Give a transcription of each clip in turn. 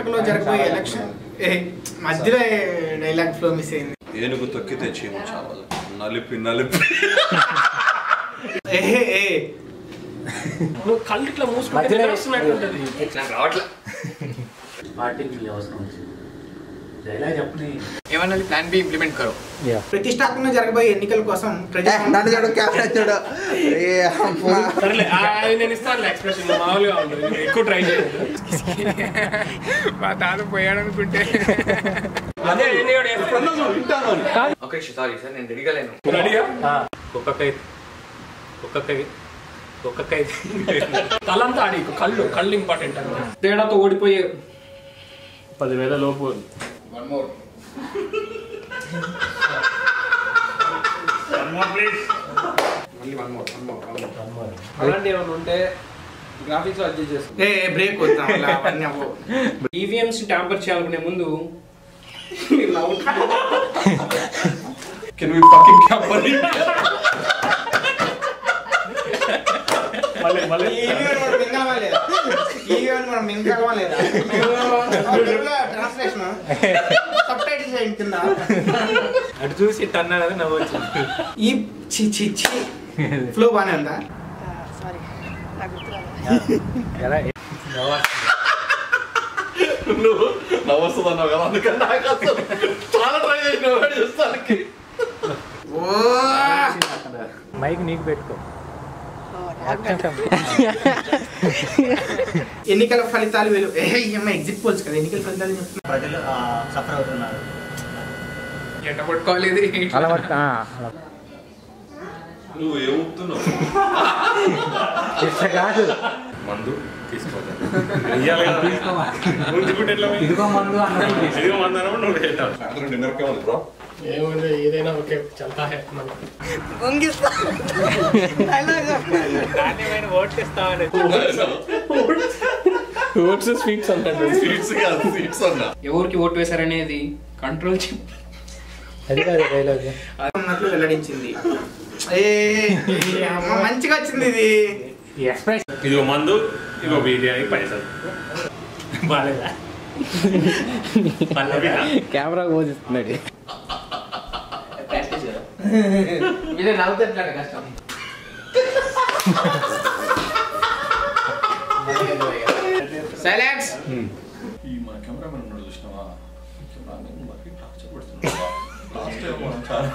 కర్ణాటకలో జరగబోయే ఎలక్షన్ ఏ మధ్యలో డైలాగ్ ఫ్లో మిస్ అయింది ఏనుగు తొక్కితే చీమ చావదు నలిపి నలిపి ఏ ఏ నువ్వు కళ్ళు ఇట్లా మూసుకుంటే మధ్యలో నిద్ర వస్తున్నట్టుంటది పార్టీకి అవసరం వచ్చింది డైలాగ్ చెప్పని ఏమన్నా ప్లాన్ బి ఇంప్లిమెంట్ కరో ప్రతిష్టాత్మకంగా జరగబోయే ఎన్నికల కోసం ప్రజా నన్ను చూడు కెమెరా చూడు ఏ అమ్మా. సరేలే ఆ, అది నేను ఇస్తాను ఎక్స్ప్రెషన్ మామూలుగా ఉంటుంది నువ్వు ఎక్కువ ట్రై చేయదు మా తాత పోయాడు అనుకుంటే అదే నేను కూడా చేస్తాను. ఓకే సారీ సార్ నేను రెడీగా లేను రెడీయా ఒక్కొక్క ఒక్కొక్క ఒక్కొక్క తలంతా ఆడి కళ్ళు కళ్ళు ఇంపార్టెంట్ అంటే తేడాతో ఓడిపోయే పదివేల లోపు వన్ మోర్ మళ్ళీ one more one more one more అలాంటి ఏమైనా ఉంటే గ్రాఫిక్స్ అడ్జస్ట్ చేస్తాం ఏ బ్రేక్ వద్దాం అలా అవన్నీ అవ్వవు. ఈవీఎంస్ ట్యాంపర్ చేయాలనుకునే ముందు మీరు నవ్వుతున్నారు. కెన్ వి ఫకింగ్ క్యాంపర్ మళ్ళీ మళ్ళీ ఈ ఈవెంట్ మనం మింగలమా లేదా? ఈ ఈవెంట్ మనం మింగలమా లేదా? తెలుగులో ట్రాన్స్లేషన్ సబ్టైటిల్స్ ఏంటి కింద అటు చూసి ఇట్ట అన్నాడు అది నవ్వు వచ్చింది ఈ చి చి చి ఫ్లో బానే ఉందా సారీ నాకు గుర్తురాదు ఎలా నవ్వు నువ్వు నవ్వొస్తుంది అన్నావు కదా అందుకని నాకు అసలు చాలా ట్రై చేసిన చూస్తానికి ఓ మైక్ నీకు పెట్టుకో ఓ, నాకు ఎన్నికల ఫలితాలు వెలు ఏ అమ్మ ఎగ్జిట్ పోల్స్ కదా ఎన్నికల ఫలితాలు చెప్తున్నా ప్రజలు సఫర్ అవుతున్నారు ఎంట పట్టుకోలేదు అలవాటు నువ్వు ఏమవుతున్నావు ఇట్లా కాదు మందు తీసుకోవాలి ఇదిగో మందు అన్నది సాయంత్రం డిన్నర్కే ఉంది బ్రో ఏముంది ఏదైనా ఓకే చల్తా హే మనం గొంగిస్తా డైలాగ్ ఓట్స్ స్వీట్స్ అంటాడు సీట్స్ కాదు సీట్స్ అన్నా ఎవరికి ఓటు వేశారనేది కంట్రోల్ అది కాదు డైలాగ్ ఉన్నట్లు వెల్లడించింది ఏ అమ్మ మంచిగా వచ్చింది ఇది ఈ ఎక్స్ప్రెస్ ఇదిగో మందు ఇదిగో బిర్యానీ పైసలు బాగాలేదా కెమెరా పోజిస్తున్నాడు మీరే నవ్వుతాడు కష్టం సైలెన్స్ ఈ మన కెమెరామెన్ ఉన్నాడు చూసినావా కెమెరామెన్ మరి టార్చర్ పెడుతున్నాడు లాస్ట్ టైం మనం చాలా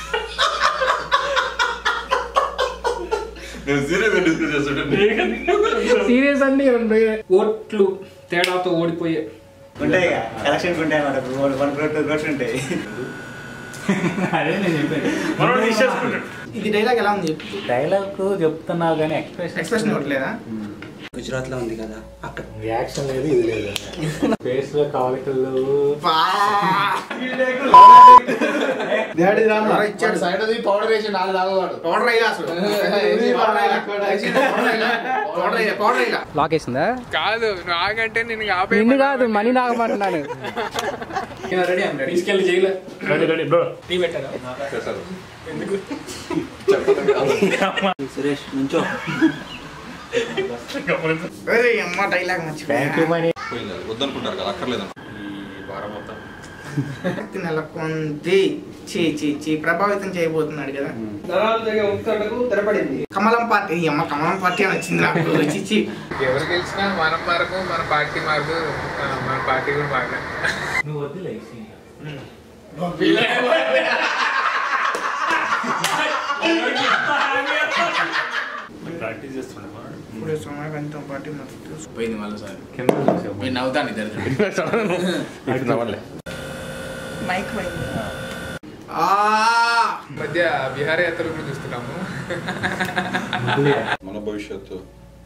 నేను సీరియస్గా డిస్కస్ చేస్తుంటే సీరియస్ అండి ఓట్లు తేడాతో ఓడిపోయే ఉంటాయి ఎలక్షన్ ఉంటాయి మనకు వన్ క్రోడ్ టూ క్రోడ్స్ ఉంటాయి అదే నేను చెప్పాను మనం తీసేసుకుంటాడు ఇది డైలాగ్ ఎలా ఉంది చెప్పు డైలాగ్ చెప్తున్నావు కానీ ఎక్స్ప్రెషన్ ఎక్స్ప్రెషన్ ఇవ్వట్లేదా గుజరాత్ లో ఉంది కదా అక్కడ రియాక్షన్ లేదు ఇది లేదు ఫేస్ లో కాలికలు ఎవరో ఇచ్చాడు సైడ్ అది పౌడర్ వేసి నాలుగు తాగవాడు పౌడర్ అయ్యా అసలు పౌడర్ అయ్యా. పౌడర్ అయ్యా పౌడర్ అయ్యా లాక్ వేసిందా కాదు నువ్వు ఆగంటే నేను ఆపే నిన్ను కాదు మనీ నాగమంటున్నాను రెడీ రెడీ తీసుకెళ్ళి jail ready ready bro tea పెట్టారా చేశారు ఎందుకు సురేష్ నుంచో ఏయ్, అమ్మ డైలాగ్ మర్చిపోయా మనీ పోయింది అది వద్దనుకుంటారు కదా అక్కర్లేదు ఈ వారం మొత్తం శక్తి నెలకొంది చీ చీ చీ ప్రభావితం చేయబోతున్నాడు కదా నరాలు దగ్గర ఉత్తటకు తెరపడింది కమలం పార్టీ ఈ అమ్మ కమలం పార్టీ అని వచ్చింది నాకు చిచ్చి ఎవరు గెలిచినా మనం మారకు మన పార్టీ మారకు ఆ, మన పార్టీ కూడా మారలే నువ్వు వద్దులే ప్రాక్టీస్ చేస్తున్నాడు ఇప్పుడు సమాగంతో పార్టీ మొత్తం పోయింది మళ్ళీ సార్ కింద చూసావు నేను నవ్వుతాను ఇద్దరు మైక్ పోయింది ఆ మధ్య విహారయాత్రలు కూడా చూస్తున్నాము మన భవిష్యత్తు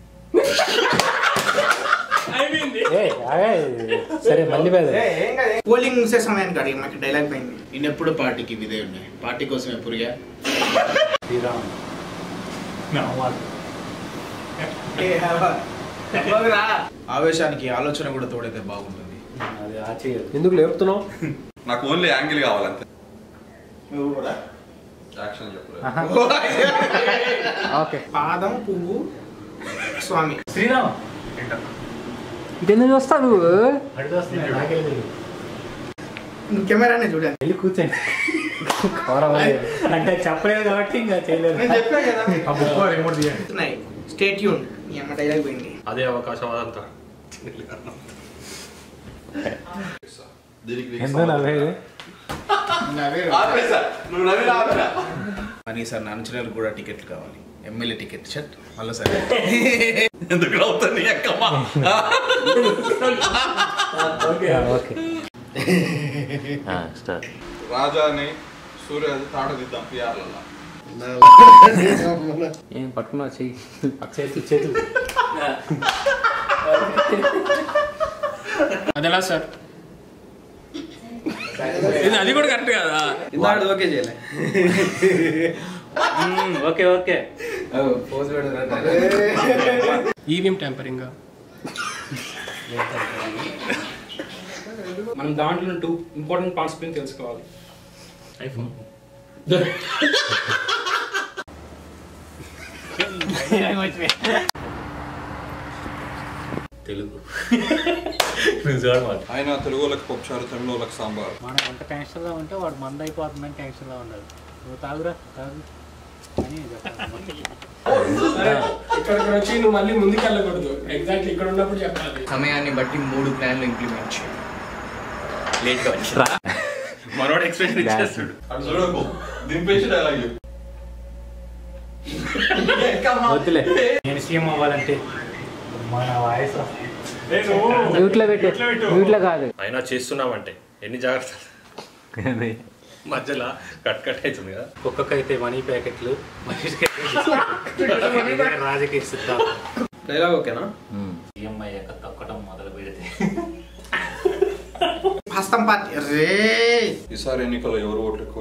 ఏ ఆగే. సరే మళ్ళీ పేద పోలింగ్ ముసే సమయానికి అడిగి మాకు డైలాగ్ పోయింది నేనెప్పుడు పార్టీకి విదే ఉన్నాయి పార్టీ కోసం ఎప్పుడుగా శ్రీరామ్ ఆవేశానికి ఆలోచన కూడా తోడైతే బాగుంటుంది అది ఆచేయదు ఎందుకు లేపుతున్నావు నాకు ఓన్లీ యాంగిల్ కావాలంతే నువ్వు కూడా యాక్షన్ చెప్పలేదు ఓకే పాదం పువ్వు స్వామి శ్రీరామ్ ఇటెందుకు చూస్తావు నువ్వు అడుగు వస్తున్నాయి నాకే తెలియదు నువ్వు కెమెరానే చూడండి వెళ్ళి కూర్చోండి అంటే చెప్పలేదు కాబట్టి ఇంకా చేయలేదు నేను చెప్పా కదా ఆ బుక్ రిమోట్ తీయండి స్టేట్ యూన్ ఈ అమ్మ డైలాగ్ పోయింది అదే అవకాశం అదంతా దీనికి ఎందుకు నవ్వేది నువ్వు నవ్వి ఆపేసా. మరి సార్ నాన్చురల్ కూడా టికెట్లు కావాలి ఎమ్మెల్యే టికెట్ షర్ట్ మళ్ళీ సార్ ఎందుకు నవ్వుతావు నీ అక్కమ్మ ఓకే ఓకే రాజాని సూర్యాది తాడదిద్దాం పిఆర్లలో ఏం పట్టుకున్నావు చెయ్యి చేతులు చేతులు అది ఎలా సార్ ఇది అది కూడా కరెక్ట్ కదా ఇందాక ఓకే చేయలే ఓకే ఓకే పోజ్ ఈవీఎం ట్యాంపరింగ్ మనం దాంట్లో టూ ఇంపార్టెంట్ పార్ట్స్ గురించి తెలుసుకోవాలి ఐఫోన్ తెలుగు నువ్వు చూడమాట ఆయన తెలుగు వాళ్ళకి పప్పుచారు తమిళ వాళ్ళకి సాంబార్ మనం ఎంత టెన్షన్లో ఉంటే వాడు మంద అయిపోతుందని టెన్షన్లో ఉండదు నువ్వు తాగురా తాగు అని చెప్పాలి ఇక్కడికి వచ్చి నువ్వు మళ్ళీ ముందుకు వెళ్ళకూడదు ఎగ్జాక్ట్లీ ఇక్కడ ఉన్నప్పుడు చెప్పాలి సమయాన్ని బట్టి మూడు ప్లాన్లు ఇంప్లిమెంట్ చేయాలి లేట్గా వచ్చి మనోడు ఎక్స్ప్రెషన్ ఇచ్చేస్తాడు అటు చూడకు దింపేసి డైలాగ్ చెప్పు వద్దులే నేను సీఎం అవ్వాలంటే మన వాయిస్ మ్యూట్లో పెట్టు మ్యూట్లో కాదు అయినా చేస్తున్నామంటే ఎన్ని జాగ్రత్తలు మధ్యలో కట్ కట్ అవుతుంది కదా కుక్కకైతే మనీ ప్యాకెట్లు మనిషికి రాజకీయ సిద్ధం డైలాగ్ ఓకేనా సీఎం అయ్యాక తొక్కడం మొదలు పెడితే హస్తం పార్టీ రే ఈసారి ఎన్నికల్లో ఎవరు ఓట్లు ఎక్కువ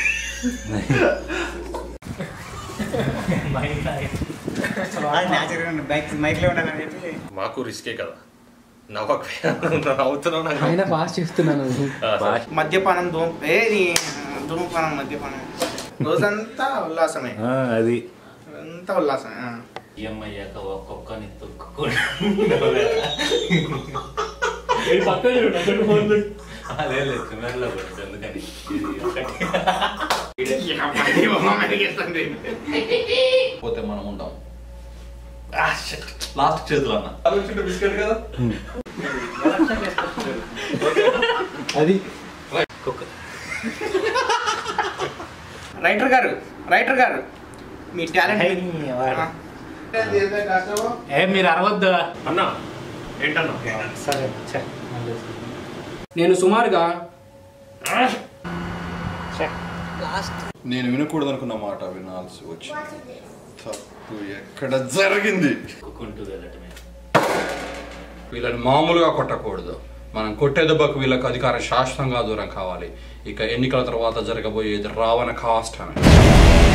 న్యాచురల్ బైక్ మైక్లో ఉండాలని చెప్పి మాకు రిస్కే కదా నవ్వక నవ్వుతున్నావు నాకు అయినా ఫాస్ట్ చేస్తున్నాను ఆ, సరే. మద్యపానం ధూమ ఏది ధూమపానం మద్యపానం రోజంతా ఉల్లాసమే అది అంతా ఉల్లాసమే ఆ. సీఎం అయ్యాక ఒక్కొక్కని తొక్కుకొని అదే లేదు చిన్నలో పడుతుంది ఎందుకని ఇది ఒకటి పోతే మనం ఉంటాం లాస్ట్ చేతులు అన్న ఆలోచింటే బిస్కెట్ కదా అది కుక్క రైటర్ గారు రైటర్ గారు మీ టాలెంట్ ఏ మీరు అరవద్దు అన్నా ఏంటన్నా సరే ఛే, మళ్ళీ నేను సుమారుగా నేను వినకూడదు అనుకున్న మాట వినాల్సి వచ్చింది తప్పు ఎక్కడ జరిగింది కుక్కుంటూ వెళ్ళటమే వీళ్ళని మామూలుగా కొట్టకూడదు మనం కొట్టే దెబ్బకు వీళ్ళకి అధికారం శాశ్వతంగా దూరం కావాలి ఇక ఎన్నికల తర్వాత జరగబోయేది రావణ కాస్ట్ అని